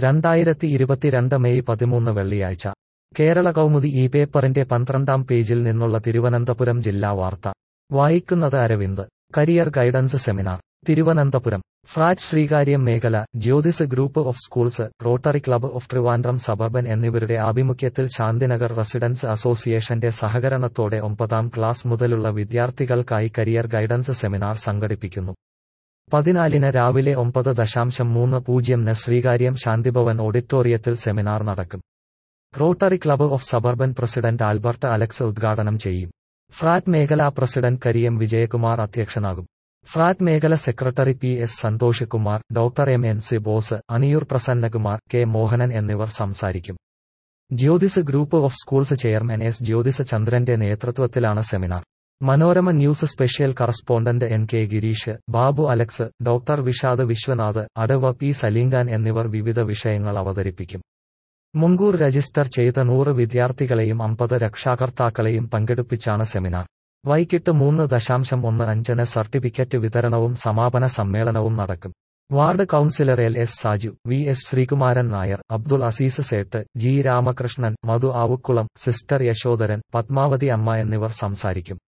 രണ്ടായിരത്തി ഇരുപത്തിരണ്ട് മെയ് പതിമൂന്ന് വെള്ളിയാഴ്ച കേരള കൗമുദി ഈ പേപ്പറിന്റെ പന്ത്രണ്ടാം പേജിൽ നിന്നുള്ള തിരുവനന്തപുരം ജില്ലാ വാർത്ത വായിക്കുന്നത് Aravind career guidance seminar Thiruvananthapuram FRAT Sreekaryam മേഖല Jyothis group of schools rotary club of Trivandrum suburban എന്നിവരുടെ ആഭിമുഖ്യത്തിൽ ശാന്തിനഗർ റെസിഡൻസ് അസോസിയേഷന്റെ സഹകരണത്തോടെ ഒമ്പതാം ക്ലാസ് മുതലുള്ള വിദ്യാർത്ഥികൾക്കായി കരിയർ ഗൈഡൻസ് സെമിനാർ സംഘടിപ്പിക്കുന്നു പതിനാലിന് രാവിലെ ഒമ്പത് ദശാംശം മൂന്ന് പൂജ്യംന് ശ്രീകാര്യം ശാന്തിഭവൻ ഓഡിറ്റോറിയത്തിൽ സെമിനാർ നടക്കും rotary club of suburban president Albert Alex ഉദ്ഘാടനം ചെയ്യും ഫ്രാറ്റ് മേഖലാ പ്രസിഡന്റ് കരിയം വിജയകുമാർ അധ്യക്ഷനാകും ഫ്രാറ്റ് മേഖല secretary P S Santhosh Kumar doctor M N C Bose Aniyoor Prasannakumar K Mohanan എന്നിവർ സംസാരിക്കും Jyothis group of schools chairman S Jyothis ചന്ദ്രന്റെ നേതൃത്വത്തിലാണ് seminar Manorama news special correspondent N K Gireesh Babu Alex doctor Vishad Viswanath അടവ പി സലീംഖാൻ എന്നിവർ വിവിധ വിഷയങ്ങൾ അവതരിപ്പിക്കും മുൻകൂർ രജിസ്റ്റർ ചെയ്ത നൂറ് വിദ്യാർത്ഥികളെയും അമ്പത് രക്ഷാകർത്താക്കളെയും പങ്കെടുപ്പിച്ചാണ് സെമിനാർ വൈകിട്ട് മൂന്ന് ദശാംശം ഒന്ന് അഞ്ചിന് സർട്ടിഫിക്കറ്റ് വിതരണവും സമാപന സമ്മേളനവും നടക്കും ward councillor L S Saju V S Sreekumaran Nair Abdul Azeez Sait G Ramakrishnan Madhu Avukkulam sister Yashodharan Padmavathi Amma എന്നിവർ സംസാരിക്കും